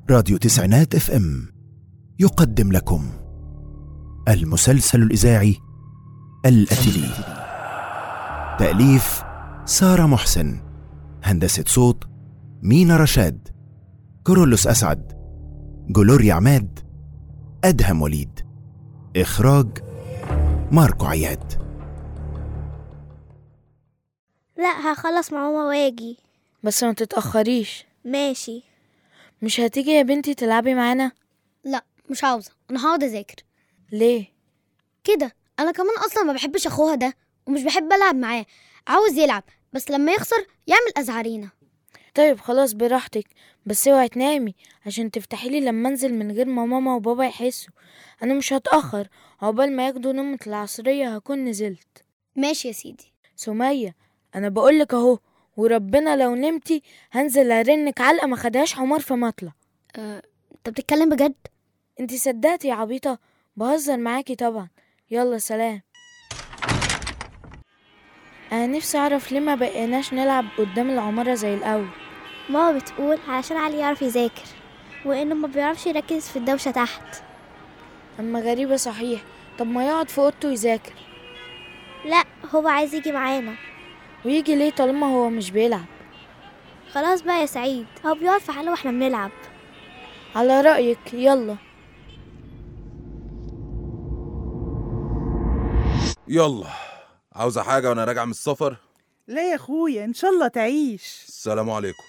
راديو تسعينات اف ام يقدم لكم المسلسل الاذاعي الاتلي تاليف ساره محسن هندسه صوت مينا رشاد كورولوس اسعد جلوريا عماد ادهم وليد اخراج ماركو عياد لا هخلص مع ماما واجي بس ما تتأخريش ماشي مش هتيجي يا بنتي تلعبي معانا لا مش عاوزة أنا هقعد أذاكر ليه كده أنا كمان أصلا ما بحبش أخوها ده ومش بحب ألعب معاه عاوز يلعب بس لما يخسر يعمل أزعرينا طيب خلاص براحتك بس اوعي تنامي عشان تفتحي لي لما انزل من غير ما ماما وبابا يحسوا انا مش هتأخر عقبال ما ياخدوا نومة العصرية هكون نزلت ماشي يا سيدي سمية انا بقولك اهو وربنا لو نمتي هنزل ارنك علقة ما خدهاش حمار في مطلع أه، أنت بتتكلم بجد انتي صدقتي يا عبيطة بهزر معاكي طبعا يلا سلام انا نفسي اعرف ليه ما بقيناش نلعب قدام العمارة زي الاول ماما بتقول علشان علي يعرف يذاكر وانه ما بيعرفش يركز في الدوشة تحت اما غريبة صحيح طب ما يقعد في اوضته يذاكر لا هو عايز يجي معانا ويجي ليه طالما هو مش بيلعب خلاص بقى يا سعيد هو بيقعد في حاله واحنا بنلعب على رأيك يلا يلا عاوزة حاجة وأنا راجع من السفر لا يا اخويا ان شاء الله تعيش السلام عليكم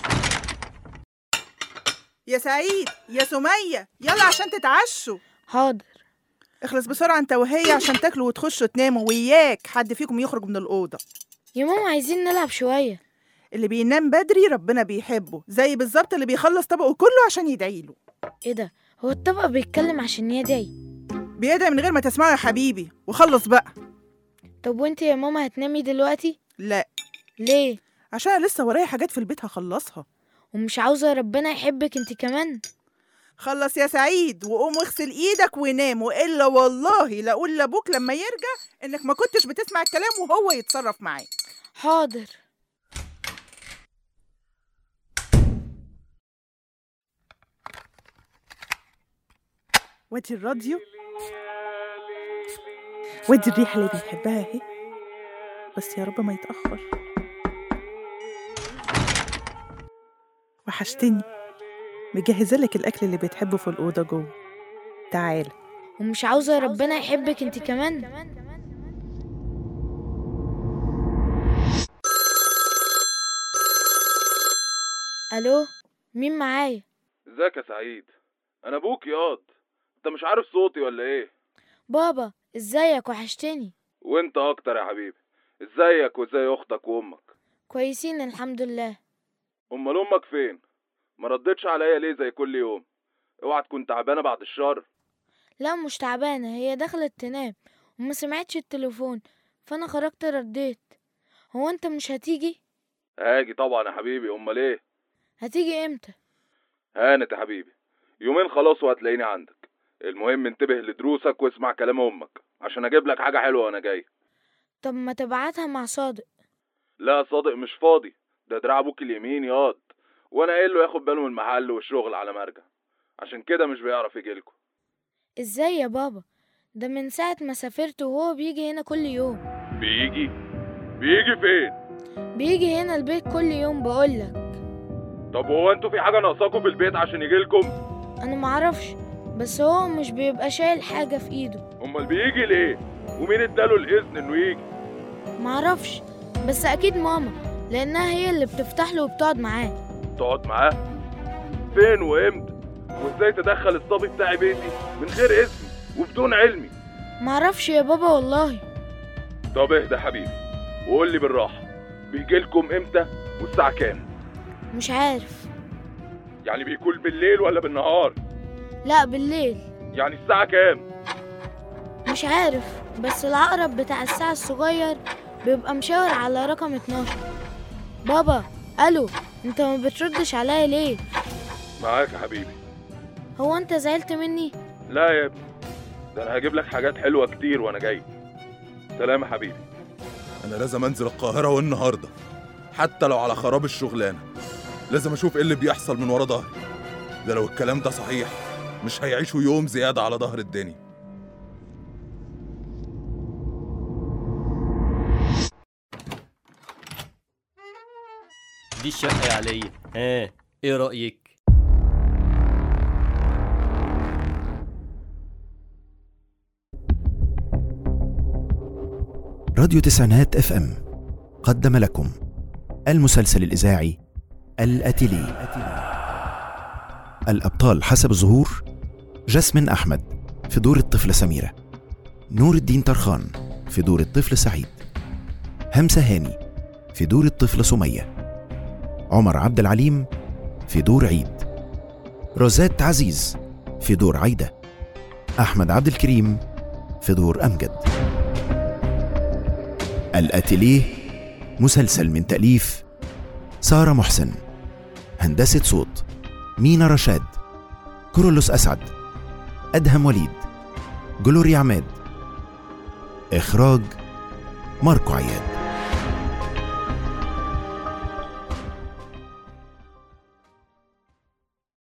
يا سعيد يا سمية يلا عشان تتعشوا حاضر اخلص بسرعة انت وهي عشان تاكلوا وتخشوا تناموا وياك حد فيكم يخرج من الأوضة يا ماما عايزين نلعب شوية اللي بينام بدري ربنا بيحبه زي بالظبط اللي بيخلص طبقه كله عشان يدعيله ايه ده هو الطبق بيتكلم عشان يدعي بيدعي من غير ما تسمعه يا حبيبي وخلص بقى طب وانت يا ماما هتنامي دلوقتي لا ليه عشان أنا لسه ورايا حاجات في البيت هخلصها ومش عاوزة ربنا يحبك انت كمان خلص يا سعيد وقوم واغسل ايدك ونام والا والله لا اقول لابوك لما يرجع انك ما كنتش بتسمع الكلام وهو يتصرف معاك حاضر وادي الراديو وادي الريحة اللي بيحبها اهي بس يا رب ما يتأخر وحشتني مجهزة لك الأكل اللي بتحبه في الأوضة جوه تعال ومش عاوزة ربنا يحبك انت كمان الو مين معايا ازيك يا سعيد أنا أبوك ياض أنت مش عارف صوتي ولا إيه بابا ازيك وحشتني وأنت أكتر يا حبيبي ازيك وازاي أختك وأمك كويسين الحمد لله أمال أمك فين ما ردتش عليا ليه زي كل يوم اوعى تكون تعبانة بعد الشر لا مش تعبانة هي دخلت تنام وما سمعتش التليفون فانا خرجت رديت هو انت مش هتيجي هاجي طبعا يا حبيبي أمال إيه هتيجي امتى هانت يا حبيبي يومين خلاص وهتلاقيني عندك المهم انتبه لدروسك واسمع كلام امك عشان اجيب لك حاجه حلوه وانا جاي طب ما تبعتها مع صادق لا صادق مش فاضي ده دراع ابوك اليمين ياض وانا قايل له ياخد باله من المحل والشغل على ما ارجع عشان كده مش بيعرف يجيلكوا ازاي يا بابا ده من ساعة ما سافرت وهو بيجي هنا كل يوم بيجي بيجي فين بيجي هنا البيت كل يوم بقولك طب هو انتوا في حاجه ناقصاكوا في البيت عشان يجيلكم انا معرفش بس هو مش بيبقى شايل حاجة في ايده امال بيجي ليه ومين اداله الاذن انه يجي معرفش بس اكيد ماما لانها هي اللي بتفتح له وبتقعد معاه تقعد معاه فين وامتى وازاي تدخل الصبي بتاعي بيتي من غير اسمي وبدون علمي معرفش يا بابا والله طب اهدى يا حبيبي وقول لي بالراحه بيجيلكم امتى والساعه كام مش عارف يعني بيكون بالليل ولا بالنهار لا بالليل يعني الساعه كام مش عارف بس العقرب بتاع الساعة الصغير بيبقى مشاور على رقم 12 بابا الو انت ما بتردش عليا ليه معاك يا حبيبي هو انت زعلت مني لا يا ابني ده انا هجيب لك حاجات حلوه كتير وانا جاي سلام يا حبيبي انا لازم انزل القاهره والنهارده حتى لو على خراب الشغلانه لازم اشوف ايه اللي بيحصل من ورا ظهري ده لو الكلام ده صحيح مش هيعيشوا يوم زيادة على ظهر الدنيا دي الشقة يا عليا ها ايه رأيك راديو تسعينات اف ام قدم لكم المسلسل الإذاعي الأتيلي الأبطال حسب الظهور جاسمين أحمد في دور الطفلة سميرة نور الدين طرخان في دور الطفل سعيد همسة هاني في دور الطفلة سمية عمر عبد العليم في دور عيد روزات عزيز في دور عايدة أحمد عبد الكريم في دور أمجد الأتيليه مسلسل من تأليف سارة محسن هندسة صوت مينا رشاد كورولوس أسعد أدهم وليد جلوريا عماد إخراج ماركو عياد